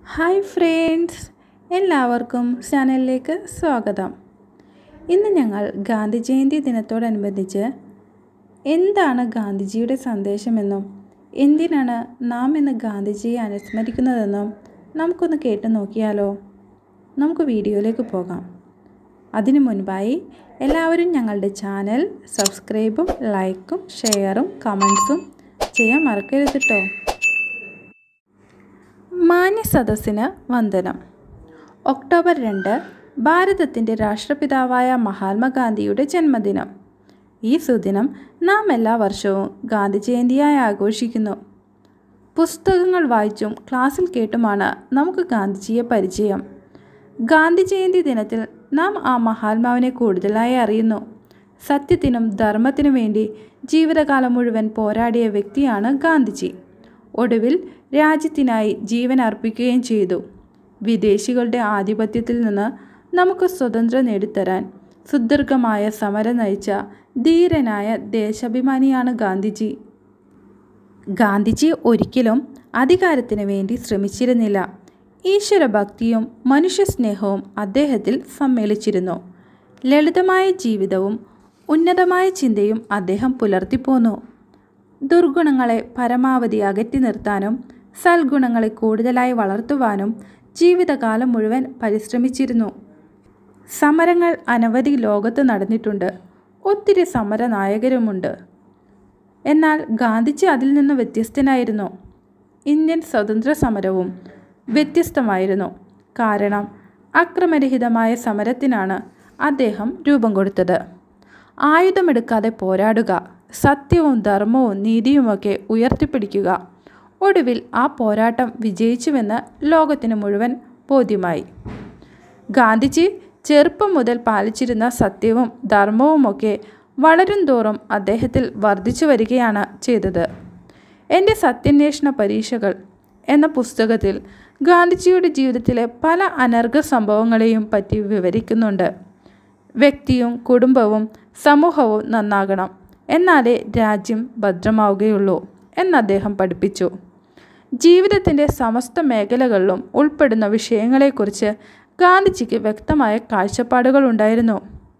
hi friends എല്ലാവർക്കും ചാനലിലേക്ക് സ്വാഗതം ഇന്ന് ഞങ്ങൾ ഗാന്ധി ജയന്തി ദിനത്തോടനുബന്ധിച്ച് എന്താണ് ഗാന്ധിജിയുടെ സന്ദേശമെന്നും എന്തിനാണ് നാം ഇന്ന് ഗാന്ധിജിയെ അനുസ്മരിക്കുന്നതെന്നും നമുക്കൊന്ന് കേട്ടു നോക്കിയാലോ നമുക്ക് വീഡിയോയിലേക്ക് പോകാം അതിനു മുൻപായി എല്ലാവരും ഞങ്ങളുടെ ചാനൽ സബ്സ്ക്രൈബും ലൈക്കും ഷെയറും കമൻസും ചെയ്യാൻ മറക്കരുത് കേട്ടോ മാന്യ സദസ്സിന് വന്ദനം ഒക്ടോബർ രണ്ട് ഭാരതത്തിൻ്റെ രാഷ്ട്രപിതാവായ മഹാത്മാഗാന്ധിയുടെ ജന്മദിനം ഈ സുദിനം നാം എല്ലാ വർഷവും ഗാന്ധി ജയന്തിയായി ആഘോഷിക്കുന്നു പുസ്തകങ്ങൾ വായിച്ചും ക്ലാസ്സിൽ കേട്ടുമാണ് നമുക്ക് ഗാന്ധിജിയെ പരിചയം ഗാന്ധി ജയന്തി ദിനത്തിൽ നാം ആ മഹാത്മാവിനെ കൂടുതലായി അറിയുന്നു സത്യത്തിനും ധർമ്മത്തിനും വേണ്ടി ജീവിതകാലം മുഴുവൻ പോരാടിയ വ്യക്തിയാണ് ഗാന്ധിജി ഒടുവിൽ രാജ്യത്തിനായി ജീവൻ അർപ്പിക്കുകയും ചെയ്തു വിദേശികളുടെ ആധിപത്യത്തിൽ നിന്ന് നമുക്ക് സ്വതന്ത്രം നേടിത്തരാൻ സുദീർഘമായ സമരം നയിച്ച ധീരനായ ദേശാഭിമാനിയാണ് ഗാന്ധിജി ഗാന്ധിജി ഒരിക്കലും അധികാരത്തിന് വേണ്ടി ശ്രമിച്ചിരുന്നില്ല ഈശ്വരഭക്തിയും മനുഷ്യസ്നേഹവും അദ്ദേഹത്തിൽ സമ്മേളിച്ചിരുന്നു ലളിതമായ ജീവിതവും ഉന്നതമായ ചിന്തയും അദ്ദേഹം പുലർത്തിപ്പോന്നു ദുർഗുണങ്ങളെ പരമാവധി അകറ്റി നിർത്താനും സൽഗുണങ്ങളെ കൂടുതലായി വളർത്തുവാനും ജീവിതകാലം മുഴുവൻ പരിശ്രമിച്ചിരുന്നു സമരങ്ങൾ അനവധി ലോകത്ത് നടന്നിട്ടുണ്ട് ഒത്തിരി സമര നായകരുമുണ്ട് എന്നാൽ ഗാന്ധിജി അതിൽ നിന്ന് വ്യത്യസ്തനായിരുന്നു ഇന്ത്യൻ സ്വതന്ത്ര സമരവും വ്യത്യസ്തമായിരുന്നു കാരണം അക്രമരഹിതമായ സമരത്തിനാണ് അദ്ദേഹം രൂപം കൊടുത്തത് ആയുധമെടുക്കാതെ പോരാടുക സത്യവും ധർമ്മവും നീതിയുമൊക്കെ ഉയർത്തിപ്പിടിക്കുക ഒടുവിൽ ആ പോരാട്ടം വിജയിച്ചുവെന്ന് ലോകത്തിന് മുഴുവൻ ബോധ്യമായി ഗാന്ധിജി ചെറുപ്പം മുതൽ പാലിച്ചിരുന്ന സത്യവും ധർമ്മവുമൊക്കെ വളരും തോറും അദ്ദേഹത്തിൽ വർദ്ധിച്ചു വരികയാണ് ചെയ്തത് എൻ്റെ സത്യാന്വേഷണ പരീക്ഷകൾ എന്ന പുസ്തകത്തിൽ ഗാന്ധിജിയുടെ ജീവിതത്തിലെ പല അനർഘ സംഭവങ്ങളെയും പറ്റി വിവരിക്കുന്നുണ്ട് വ്യക്തിയും കുടുംബവും സമൂഹവും നന്നാകണം എന്നാലേ രാജ്യം ഭദ്രമാവുകയുള്ളൂ എന്ന് അദ്ദേഹം പഠിപ്പിച്ചു ജീവിതത്തിൻ്റെ സമസ്ത മേഖലകളിലും ഉൾപ്പെടുന്ന വിഷയങ്ങളെക്കുറിച്ച് ഗാന്ധിജിക്ക് വ്യക്തമായ കാഴ്ചപ്പാടുകളുണ്ടായിരുന്നു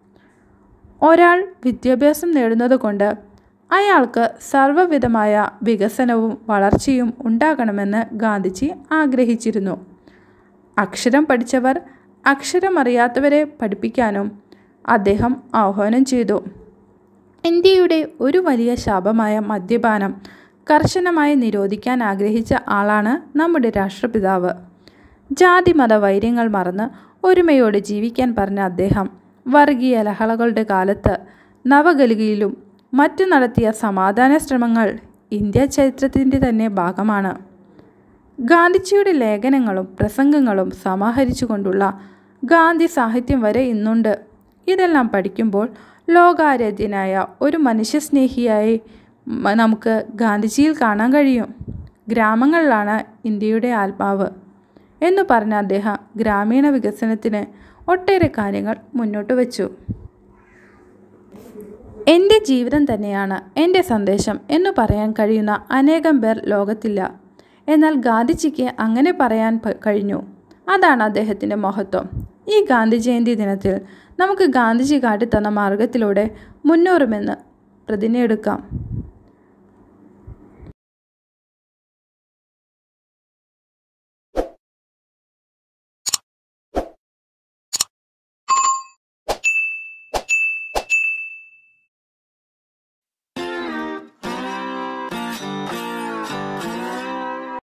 ഒരാൾ വിദ്യാഭ്യാസം നേടുന്നതുകൊണ്ട് അയാൾക്ക് സർവ്വവിധമായ വികസനവും വളർച്ചയും ഉണ്ടാകണമെന്ന് ഗാന്ധിജി ആഗ്രഹിച്ചിരുന്നു അക്ഷരം പഠിച്ചവർ അക്ഷരമറിയാത്തവരെ പഠിപ്പിക്കാനും അദ്ദേഹം ആഹ്വാനം ചെയ്തു ഇന്ത്യയുടെ ഒരു വലിയ ശാപമായ മദ്യപാനം കർശനമായി നിരോധിക്കാൻ ആഗ്രഹിച്ച ആളാണ് നമ്മുടെ രാഷ്ട്രപിതാവ് ജാതി മത വൈര്യങ്ങൾ മറന്ന് ഒരുമയോടെ ജീവിക്കാൻ പറഞ്ഞ അദ്ദേഹം വർഗീയ ലഹളകളുടെ കാലത്ത് നവഗലികയിലും മറ്റു നടത്തിയ സമാധാന ശ്രമങ്ങൾ ഇന്ത്യ ചരിത്രത്തിൻ്റെ തന്നെ ഭാഗമാണ് ഗാന്ധിജിയുടെ ലേഖനങ്ങളും പ്രസംഗങ്ങളും സമാഹരിച്ചുകൊണ്ടുള്ള ഗാന്ധി സാഹിത്യം വരെ ഇന്നുണ്ട് ഇതെല്ലാം പഠിക്കുമ്പോൾ ലോകാരാധ്യനായ ഒരു മനുഷ്യസ്നേഹിയായി നമുക്ക് ഗാന്ധിജിയിൽ കാണാൻ കഴിയും ഗ്രാമങ്ങളിലാണ് ഇന്ത്യയുടെ ആത്മാവ് എന്ന് പറഞ്ഞ അദ്ദേഹം ഗ്രാമീണ വികസനത്തിന് ഒട്ടേറെ കാര്യങ്ങൾ മുന്നോട്ട് വച്ചു എൻ്റെ ജീവിതം തന്നെയാണ് എൻ്റെ സന്ദേശം എന്ന് പറയാൻ കഴിയുന്ന അനേകം പേർ ലോകത്തില്ല എന്നാൽ ഗാന്ധിജിക്ക് അങ്ങനെ പറയാൻ കഴിഞ്ഞു അതാണ് അദ്ദേഹത്തിൻ്റെ മഹത്വം ഈ ഗാന്ധി ജയന്തി ദിനത്തിൽ നമുക്ക് ഗാന്ധിജി കാട്ടിത്തന്ന മാർഗത്തിലൂടെ മുന്നേറുമെന്ന് പ്രതിജ്ഞയെടുക്കാം